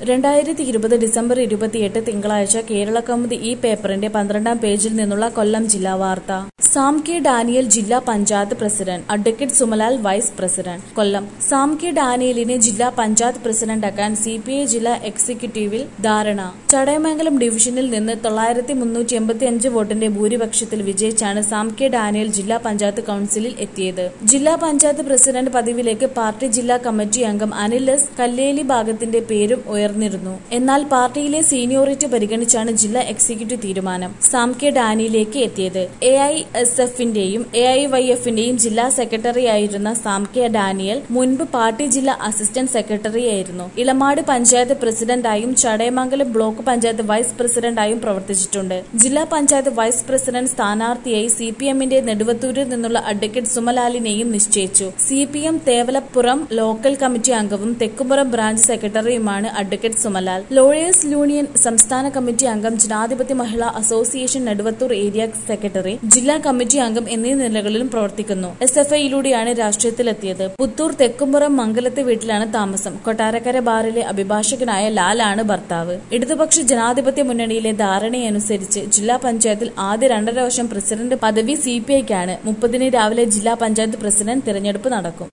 രണ്ടായിരത്തി ഇരുപത് ഡിസംബർ ഇരുപത്തിയെട്ട് തിങ്കളാഴ്ച കേരള കൗമുദി ഈ പേപ്പറിന്റെ പന്ത്രണ്ടാം പേജിൽ നിന്നുള്ള കൊല്ലം ജില്ലാ വാർത്ത സാം കെ ഡാനിയൽ ജില്ലാ panchayat president advocate Sumalal vice president Kollam Sam K ഡാനിയലിനെ ജില്ലാ പഞ്ചായത്ത് പ്രസിഡന്റാക്കാൻ സി പി ഐ ജില്ലാ എക്സിക്യൂട്ടീവിൽ ധാരണ ചടയമംഗലം ഡിവിഷനിൽ നിന്ന് തൊള്ളായിരത്തി മുന്നൂറ്റി എൺപത്തി അഞ്ച് വോട്ടിന്റെ ഭൂരിപക്ഷത്തിൽ വിജയിച്ചാണ് സാം കെ ഡാനിയൽ ജില്ലാ പഞ്ചായത്ത് കൌൺസിലിൽ എത്തിയത് ജില്ലാ പഞ്ചായത്ത് പ്രസിഡന്റ് പദവിയിലേക്ക് പാർട്ടി ജില്ലാ കമ്മിറ്റി അംഗം അനിൽ എസ് കല്ലേലി ഭാഗത്തിന്റെ പേരും ഉയർന്നിരുന്നു എന്നാൽ പാർട്ടിയിലെ സീനിയോറിറ്റി പരിഗണിച്ചാണ് ജില്ലാ എക്സിക്യൂട്ടീവ് തീരുമാനം സാം കെ ഡാനിയിലേക്ക് എത്തിയത് എ ഐ എസ് എഫിന്റെയും എ ഐ വൈ എഫിന്റെയും ജില്ലാ സെക്രട്ടറിയായിരുന്ന സാം കെ ഡാനിയൽ മുൻപ് പാർട്ടി ജില്ലാ അസിസ്റ്റന്റ് സെക്രട്ടറിയായിരുന്നു ഇളമാട് പഞ്ചായത്ത് പ്രസിഡന്റായും ചടയമംഗലം ബ്ലോക്ക് പഞ്ചായത്ത് വൈസ് പ്രസിഡന്റായും പ്രവർത്തിച്ചിട്ടുണ്ട് ജില്ലാ പഞ്ചായത്ത് വൈസ് പ്രസിഡന്റ് സ്ഥാനാർത്ഥിയായി സി പി എമ്മിന്റെ നെടുവത്തൂരിൽ നിന്നുള്ള അഡ്വക്കേറ്റ് സുമലാലിനെയും നിശ്ചയിച്ചു C P M Thevalappuram local committee അംഗവും തെക്കുംപുറം ബ്രാഞ്ച് സെക്രട്ടറിയുമാണ് അഡ്വക്കേറ്റ് സുമലാൽ ലോയേഴ്സ് യൂണിയൻ സംസ്ഥാന കമ്മിറ്റി അംഗം ജനാധിപത്യ മഹിളാ അസോസിയേഷൻ നെടുവത്തൂർ ഏരിയ സെക്രട്ടറി ജില്ലാ കമ്മിറ്റി അംഗം എന്നീ നിലകളിലും പ്രവർത്തിക്കുന്നു എസ് എഫ് ഐയിലൂടെയാണ് രാഷ്ട്രീയത്തിലെത്തിയത് പുത്തൂർ തെക്കുംപുറം മംഗലത്തെ വീട്ടിലാണ് താമസം കൊട്ടാരക്കര ബാറിലെ അഭിഭാഷകനായ ലാലാണ് ഭർത്താവ് ഇടതുപക്ഷ ജനാധിപത്യ മുന്നണിയിലെ ധാരണയനുസരിച്ച് ജില്ലാ പഞ്ചായത്തിൽ ആദ്യ രണ്ടര വർഷം പ്രസിഡന്റ് പദവി സി പി ഐക്കാണ് മുപ്പതിന് രാവിലെ ജില്ലാ പഞ്ചായത്ത് പ്രസിഡന്റ് തിരഞ്ഞെടുപ്പ് നടക്കും